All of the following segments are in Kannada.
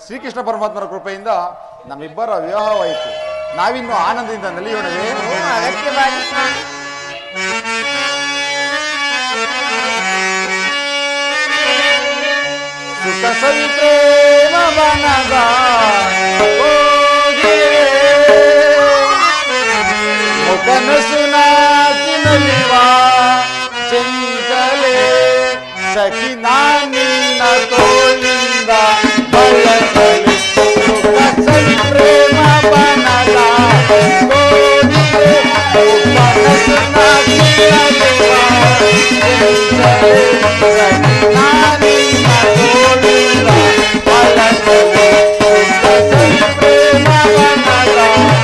ಶ್ರೀಕೃಷ್ಣ ಪರಮಾತ್ಮರ ಕೃಪೆಯಿಂದ ನಮ್ಮಿಬ್ಬರ ವಿವಾಹವಾಯಿತು ನಾವಿನ್ನು ಆನಂದದಿಂದ ನಲಿಯೋಣವೇ ಅಗತ್ಯವಾಗಿ ಸ್ವಾಮಿ ಸುಖ ಸವಿ ಪ್ರೇಮ ಬನದ ಹೋಗಿರೆ. ಮುಖನಸು ನಾಚಿನಲಿವ ಚೆಂಚಲೆ ಸಖಿ ನಾನಿನ್ನ ತೋಳಿಂದ ಬಯಸಲಿ ಸುಖ ಸವಿ ಪ್ರೇಮ ಬನದ ಹೋಗಿರೆ. ಮುಖನಸು ನಾಚಿನಲಿವ ಚೆಂಚಲೆ ಸಖಿ ನಾನಿನ್ನ ತೋಳಿಂದ ಬಯಸಲಿ ಸುಖ ಸವಿ ಪ್ರೇಮ ಬನದ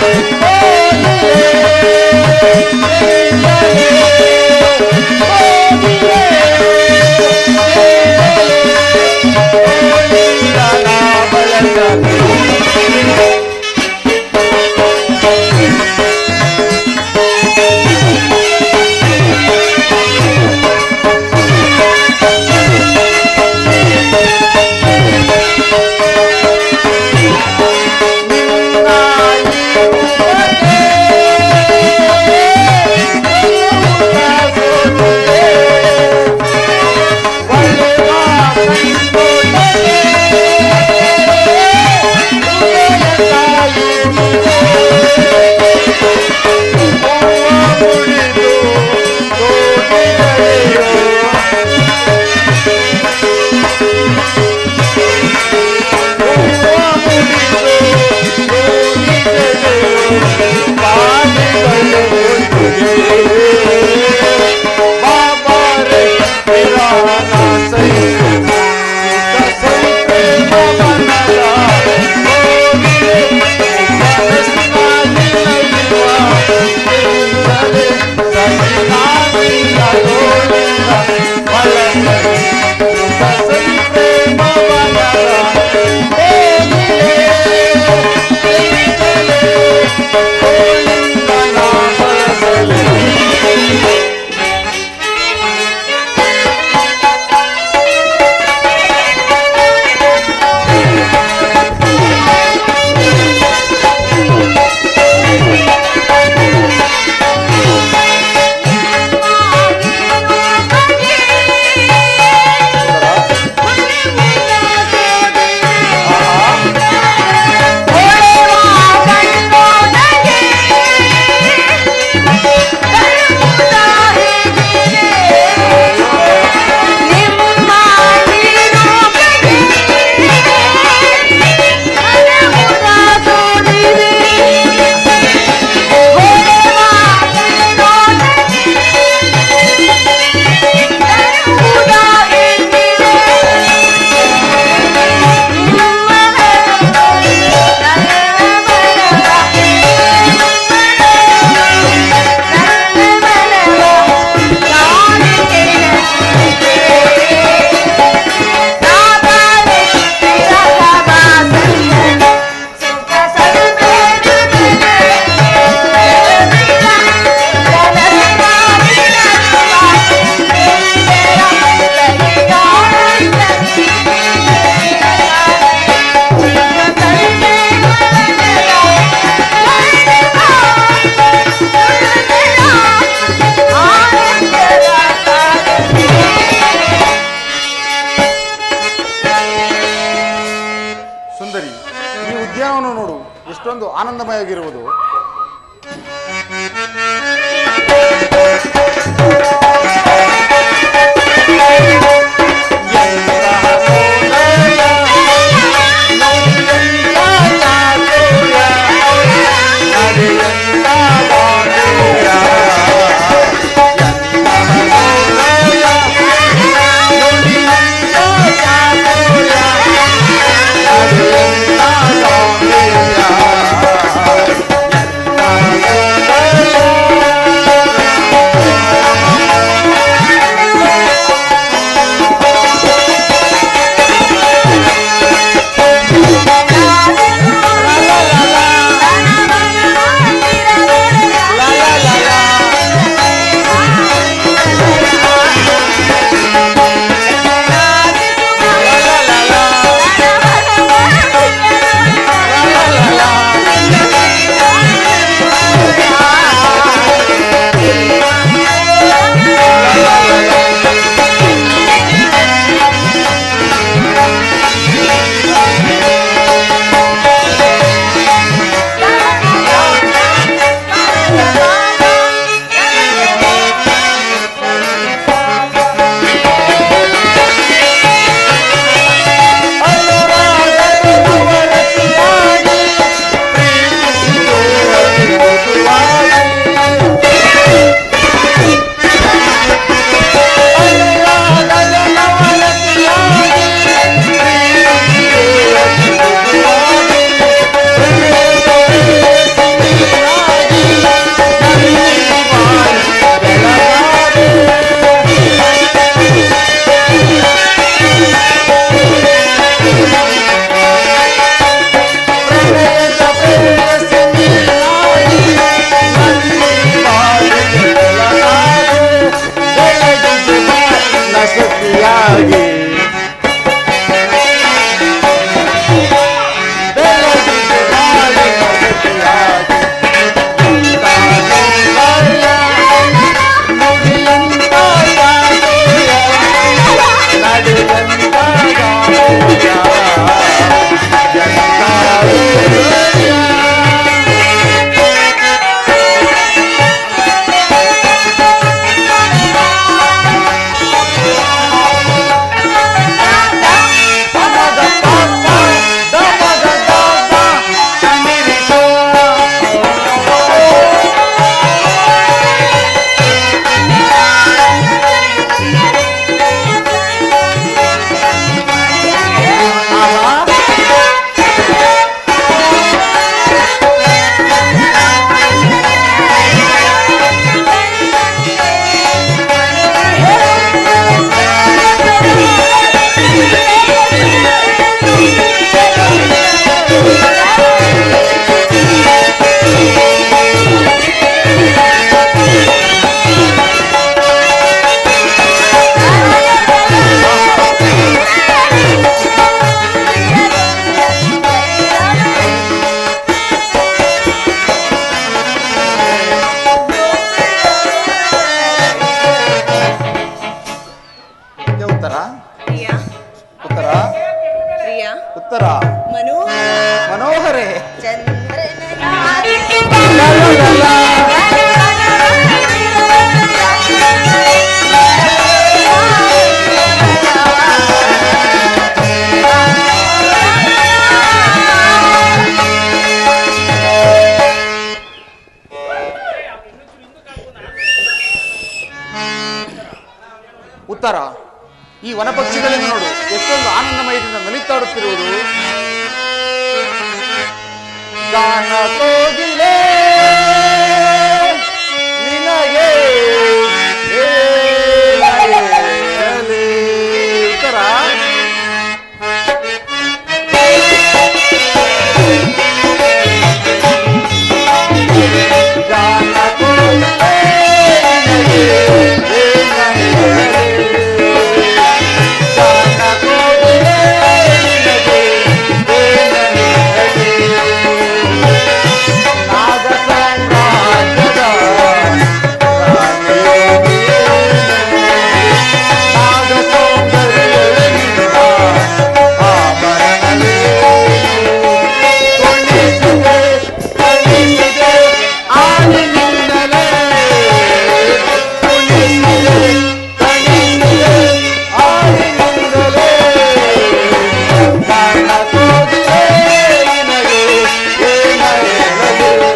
ಸುಂದರಿ ಈ ಉದ್ಯಾನವನ್ನು ನೋಡು ಎಷ್ಟೊಂದು ಆನಂದಮಯವಾಗಿರುವುದು Yeah. ಉತ್ತರ ಮನೋಹರ ಮನೋಹರೇ ಚಂದ್ರನ ಉತ್ತರ ಈ ವನಪಕ್ಷಿಗಳನ್ನು ನೋಡು ಎಷ್ಟೊಂದು ಆನಂದಮಯದಿಂದ ನಲಿತಾಡುತ್ತಿರುವುದು ಗಾನ ಕೋಗಿಲೆ ನಿನಗೆ ಏನಾಗಿರಲಿ? ಉತ್ತರ ಗಾನ ಕೋಗಿಲೆ ನಿನಗೆ ಏನಾಗಿರಲಿ? ಗಾನ ಕೋಗಿಲೆ ನಿನಗೆ ಏನಾಗಿರಲಿ? ನಾಗ ಸಾಮ್ರಾಜ್ಯದ ರಾಣಿಯೇ ನಾಗ ಸೌಂದರ್ಯದಿಂದ ಆಭರಣವೇ ಕೊಂಡಿಸಿದೆ ಕೊಂಡಿಸಿದೆ ಆನಿನಿಂದಲೇ ಕೊಂಡಿಸಿದೆ ಕೊಂಡಿಸಿದೆ ಆನಿನಿಂದಲೇ ಕಾರಣ ತೋರಿದೆ ನಿನಗೆ ಏನ ಹೇಳಲಿ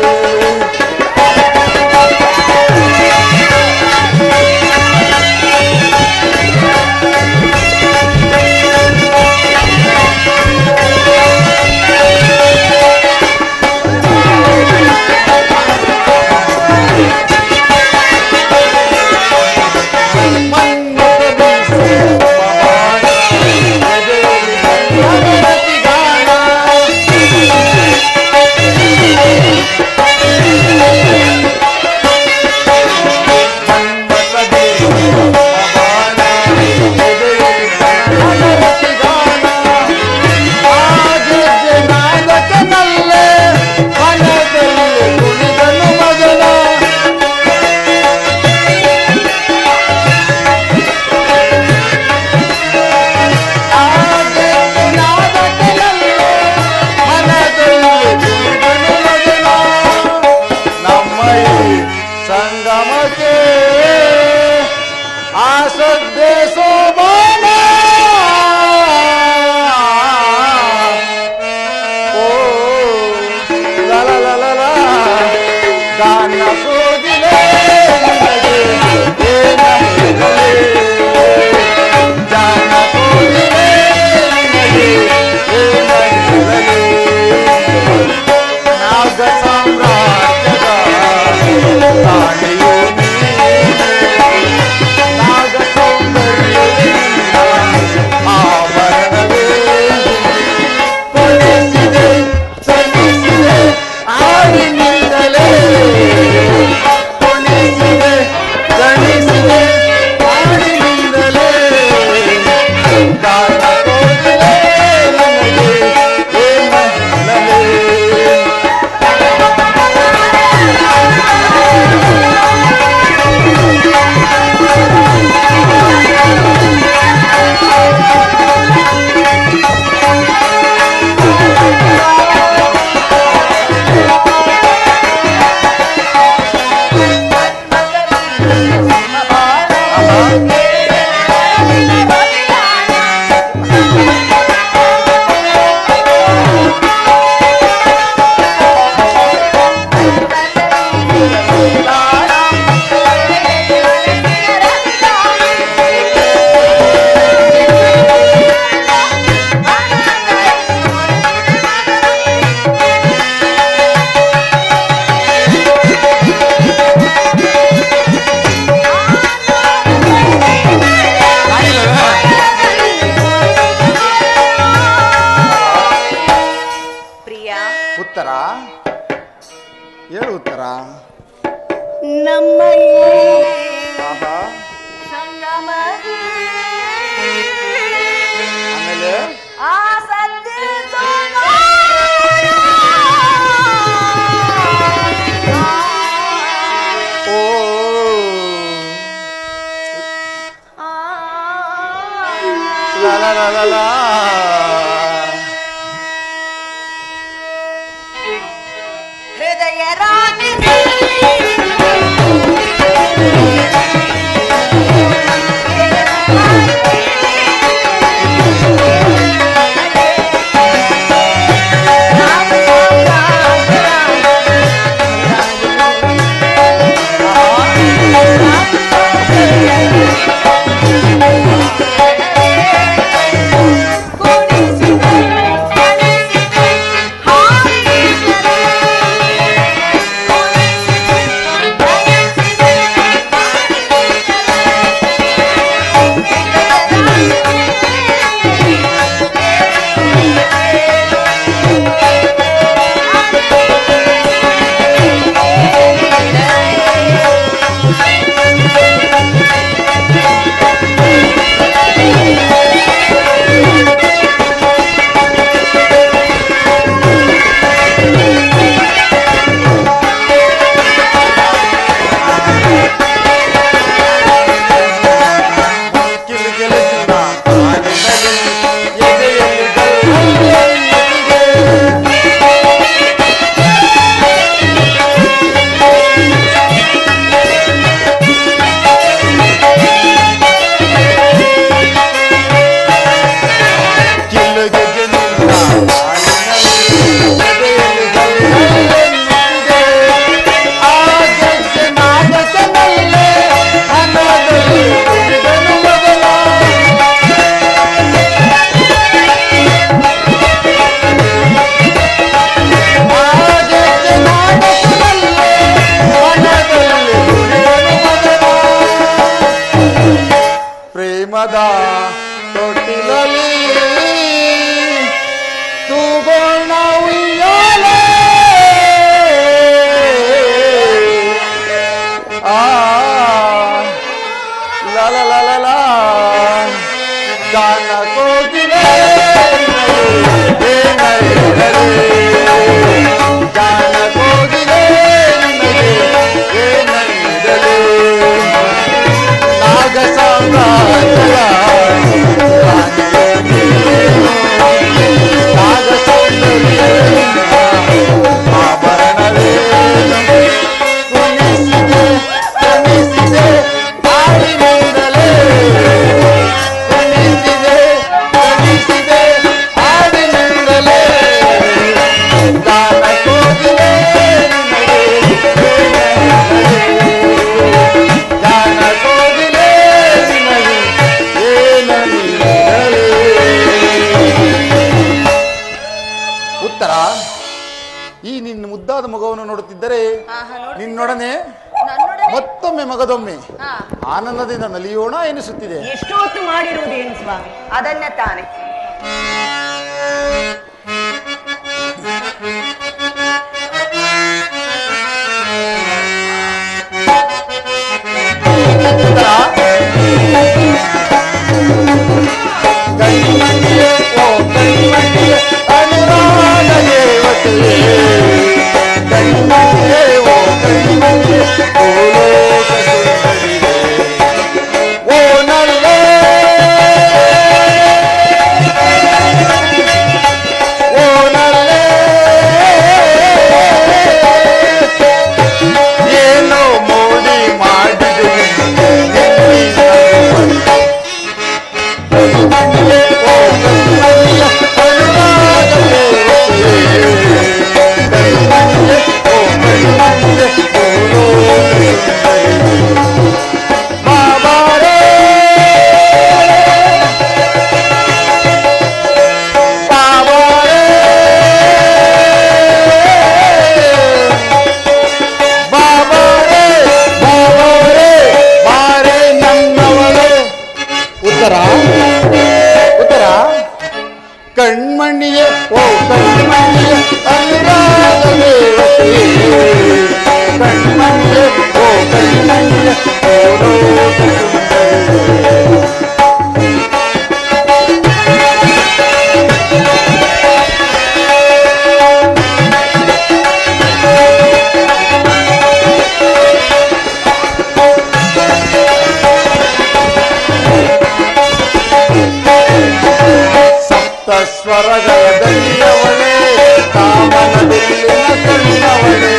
ಮಗನ ಸಂಗಮಕ್ಕೆ ಆಸದ್ದೆ ಸೋಮಾನ ಓ ಲಲ ಲಲ ಲ ದಾನ ಸೋದಿಲೆ ನಿನಗೆ ಏನ ಹೇಳಲಿ? ದಾನ ಸೋದಿಲೆ ನಿನಗೆ ಏನ ಹೇಳಲಿ? ನಾಗ ಸಾಮ್ರಾಜ್ಯದ ರಾಣಿಯು ನೀನೇ. ನಾಗ ಸೌಂದರ್ಯದಿಂದ ಆಭರಣವೇ ಕೊಡಿಸಿದೆ ಸಲ್ಲಿಸಿದೆ ಆಗಿನಿಂದಲೇ ಕೊಡಿಸಿದೆ ಸಲ್ಲಿಸಿದೆ ಆಗಿನಿಂದಲೇ ದಾನ ತೋರಿದೆ ನನಗೆ ಏನ ಹೇಳಲಿ? ಪ್ರಿಯ ಉತ್ತರ ಹೇಳು ಉತ್ತರ ನಮ್ಮ ಆಹಾ ಸಂಗಮ ಆಮೇಲೆ ಆ ಸದ್ಯ ಓ ಲ ಲ ಲ ಲ ಲ. ಉತ್ತರ ಈ ನಿನ್ನ ಮುದ್ದಾದ ಮಗವನ್ನು ನೋಡುತ್ತಿದ್ದರೆ ಆಹಾ, ನೋಡಿ. ನಿನ್ನೊಡನೆ ನನ್ನೊಡನೆ ಮತ್ತೊಮ್ಮೆ ಮಗದೊಮ್ಮೆ ಹಾ. ಆನಂದದಿಂದ ನಲಿಯೋಣ ಎನಿಸುತ್ತಿದೆ ಎಷ್ಟು ಹೊತ್ತು ಮಾಡಿರುವುದೇನು ಸ್ವಾಮಿ ಅದನ್ನ ತಾನೆ ಉತ್ತರ ಗಂಡಿಮಂಡಿಯೇ ಓ ಗಂಡಿಮಂಡಿಯೇ ಅನುರಾಗ ದೇವತೆಯೇ ಗಂಡಿಮಂಡಿಯೇ ಓ ಗಂಡಿಮಂಡಿಯೇ ಭೂಲೋಕ ಸುಂದರಿಯೇ ಓ ನಲ್ಲೇ ಓ ನಲ್ಲೇ ಏನೋ ಮೋಡಿ ಮಾಡಿದೆ ಎಲ್ಲಿ ನಗುವಂತೆ. ಓ ಕಣ್ಮಣಿಯ ಕರುಣಾದ ದೇವತೆಯೇ. ಕಣ್ಮಣಿಯೇ, ಓ ಕಣ್ಮಣಿಯೇ, ಭೂಲೋಕ ಸುಂದರಿಯೇ. ಬಾಬಾರೇ ಬಾಬಾರೇ ಬಾಬಾರೇ ಬಾಬಾರೇ ಬಾರೇ ನನ್ನವಳೇ ಉತ್ತರ ಉತ್ತರ ಕಣ್ಮಣಿಯೇ ಓ ಕಣ್ಮಣಿಯೇ ಅನುರಾಗ ದೇವತೆಯೇ ಕಣ್ಮಣಿಯೇ ಓ ಕಣ್ಮಣಿಯೇ ಓ ಲೋಕ ಸುಂದರಿಯೇ. ಸಪ್ತ ಸ್ವರಗಳದಲ್ಲಿಯವಳೇ ಕಾಮನ ಬಿಲ್ಲಿನ ಕಣ್ಣವಳೇ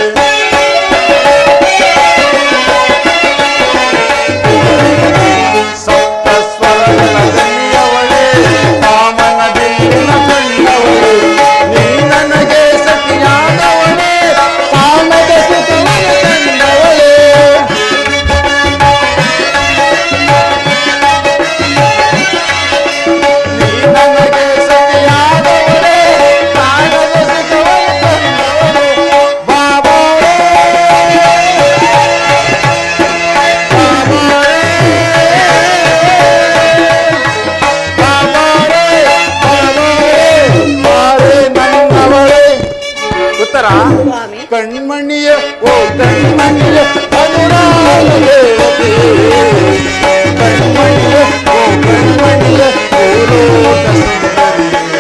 ಸಪ್ತ ಸ್ವರಗಳದಲ್ಲಿಯವಳೇ ಕಾಮನ ಬಿಲ್ಲಿನ ಕಣ್ಣವಳೇ ನೀ ನನಗೆ ಸತಿಯಾದವಳೇ ಕಾಮದ ಸುಖವನ್ನು ಕಂಡವಳೇ ನೀ ನನಗೆ ಸತಿಯಾದವಳೇ ಕಾಣದ ಸುಖವನ್ನು ತಂದವಳೇ ಬಾಬಾರೇ ಬಾಬಾರೇ ಬಾಬಾರೇ ಬಾರೇ ನನ್ನವಳೇ ಉತ್ತರ ಸ್ವಾಮಿ ಕಣ್ಮಣಿಯ ಓ ಕಣ್ಮಣಿಯ ಅನುರಾಗ ದೇವತೆಯೇ ಕಣ್ಮಣಿಯ ಓ ಕಣ್ಮಣಿಯ ಭೂಲೋಕ ಸುಂದರಿಯೇ.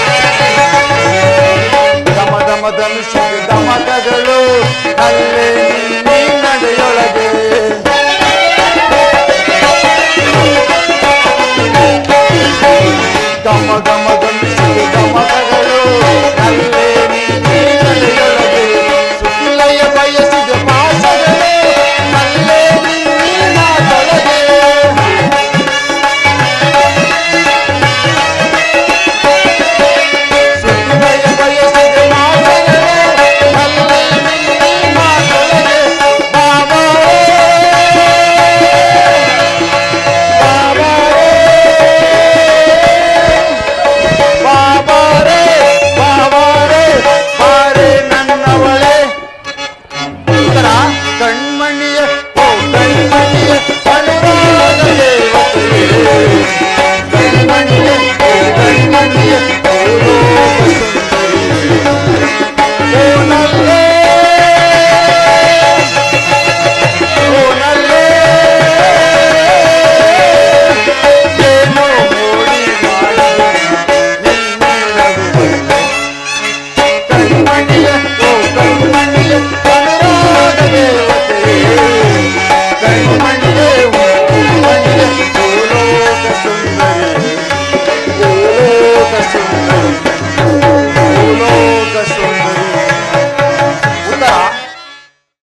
ದಮ ದಮ ಧನುಷಿಗೆ ದಮಕಗಳು ಅಲ್ಲೇ